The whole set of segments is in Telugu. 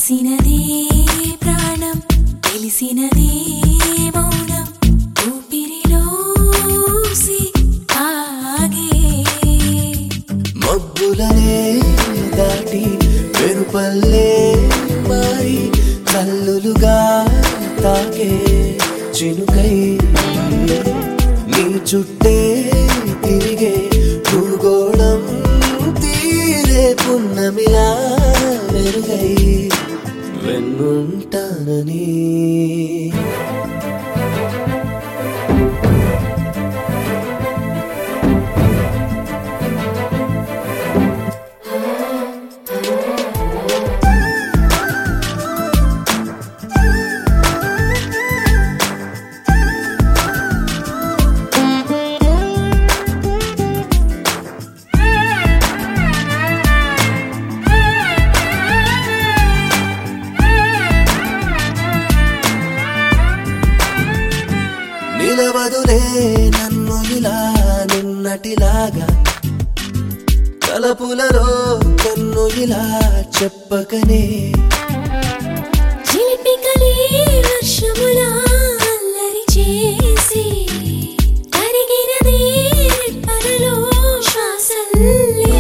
కలిసినదే ప్రాణం తెలిసినదే మౌనం ఊపిరిలోసి ఆగే మబ్బులనే దాటి వెరుపల్లే మారి కల్లులుగా తాకే చినుకై నీ చుట్టే తిరిగే భూగోళం తీరే పున్నమిలా వెలుగై వెన్నుంటానని నిలవదులే నన్ను ఇలా నిన్నటిలాగా తలపులలో కన్ను ఇలా చెప్పకనే చిలిపికలే వర్షములా అల్లరి చేసి కరిగినదే రెప్పలలో శ్వాసల్లే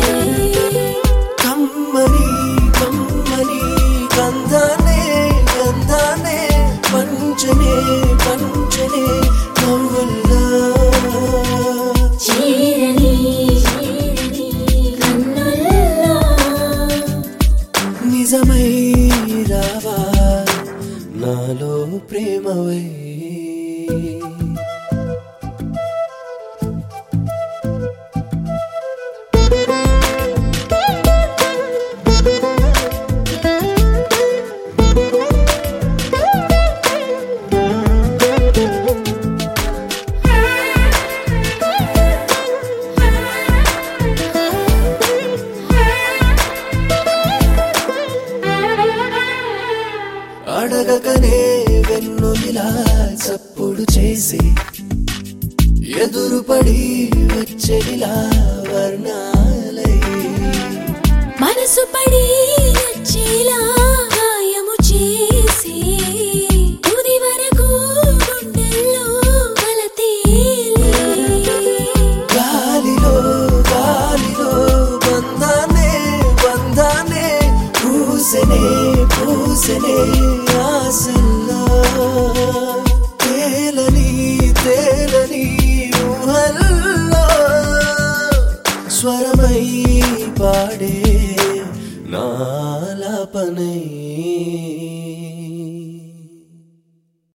కమ్మని కమ్మని గంధానే గంధానే పంచనే పంచనే నవ్వుల్లా చీరని చీరని కన్నుల్లో నిజమై రావా నాలో ప్రేమవై అడగకనే వెన్నులిలా చప్పుడు చేసి ఎదురుపడి వచ్చెడిలా వర్ణాలై మనసు పడి నచ్చేలా గాయము చేసి తుది వరకు గుండెల్లో కలతేలి గాలిలో గాలిలో బంధానే బంధానే పూసెనే పూసెనే ఆశల్లో తేలని తేలని ఊహల్లో స్వరమై పాడే నాలాపనై